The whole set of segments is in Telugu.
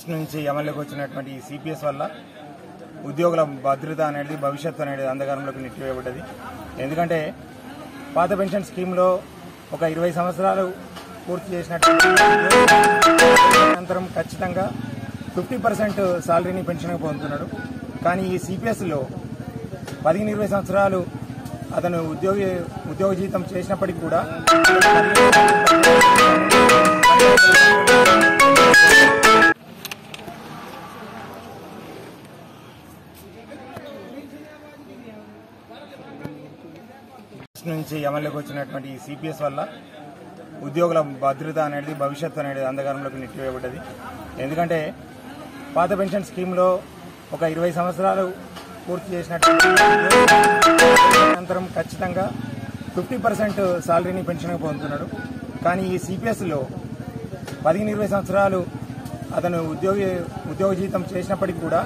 ఫస్ట్ నుంచి అమల్లోకి వచ్చినటువంటి ఈ సిపిఎస్ వల్ల ఉద్యోగుల భద్రత అనేది భవిష్యత్తు అనేది అంధకారంలోకి నెట్టివేయబడ్డది ఎందుకంటే పాత పెన్షన్ స్కీమ్లో ఒక ఇరవై సంవత్సరాలు పూర్తి చేసినటువంటి అనంతరం ఖచ్చితంగా ఫిఫ్టీ పర్సెంట్ శాలరీని పెన్షన్గా పొందుతున్నాడు కానీ ఈ సిపిఎస్లో పదిహేను ఇరవై సంవత్సరాలు అతను ఉద్యోగి ఉద్యోగ జీవితం చేసినప్పటికీ కూడా ఫస్ట్ నుంచి అమల్లోకి వచ్చినటువంటి ఈ సిపిఎస్ వల్ల ఉద్యోగుల భద్రత అనేది భవిష్యత్తు అనేది అంధకారంలోకి నెట్టివేయబడ్డది ఎందుకంటే పాత పెన్షన్ స్కీమ్లో ఒక ఇరవై సంవత్సరాలు పూర్తి చేసినటువంటి అనంతరం ఖచ్చితంగా ఫిఫ్టీ పర్సెంట్ శాలరీని పెన్షన్గా పొందుతున్నాడు కానీ ఈ సిపిఎస్లో పదిహేను ఇరవై సంవత్సరాలు అతను ఉద్యోగి ఉద్యోగ జీవితం చేసినప్పటికీ కూడా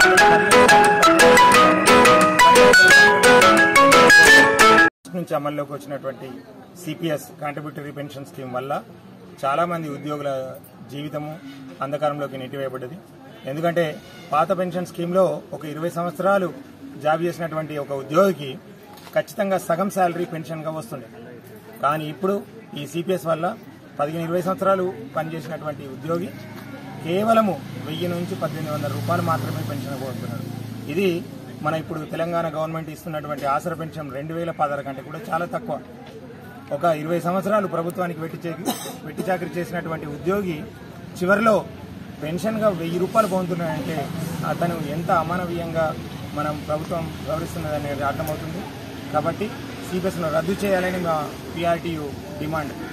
నుంచి అమల్లోకి వచ్చినటువంటి సిపిఎస్ కాంట్రిబ్యూటరీ పెన్షన్ స్కీమ్ వల్ల చాలా మంది ఉద్యోగుల జీవితము అంధకారంలోకి నెట్టివేయబడ్డది ఎందుకంటే పాత పెన్షన్ స్కీమ్లో ఒక ఇరవై సంవత్సరాలు జాబ్ చేసినటువంటి ఒక ఉద్యోగికి ఖచ్చితంగా సగం శాలరీ పెన్షన్గా వస్తుంది కానీ ఇప్పుడు ఈ సిపిఎస్ వల్ల పదిహేను ఇరవై సంవత్సరాలు పనిచేసినటువంటి ఉద్యోగి కేవలము వెయ్యి నుంచి పద్దెనిమిది వందల రూపాయలు మాత్రమే పెన్షన్ పొందుతున్నాడు ఇది మన ఇప్పుడు తెలంగాణ గవర్నమెంట్ ఇస్తున్నటువంటి ఆసర పెన్షన్ రెండు వేల పదహారు కంటే కూడా చాలా తక్కువ ఒక ఇరవై సంవత్సరాలు ప్రభుత్వానికి వెట్టి చే- వెట్టి చాకరీ చేసినటువంటి ఉద్యోగి చివరిలో పెన్షన్గా వెయ్యి రూపాయలు పొందుతున్నాడంటే అతను ఎంత అమానవీయంగా మనం ప్రభుత్వం వ్యవహరిస్తున్నదనేది అర్థమవుతుంది కాబట్టి సిపిఎస్ను రద్దు చేయాలని మా పిఆర్టీయు డిమాండ్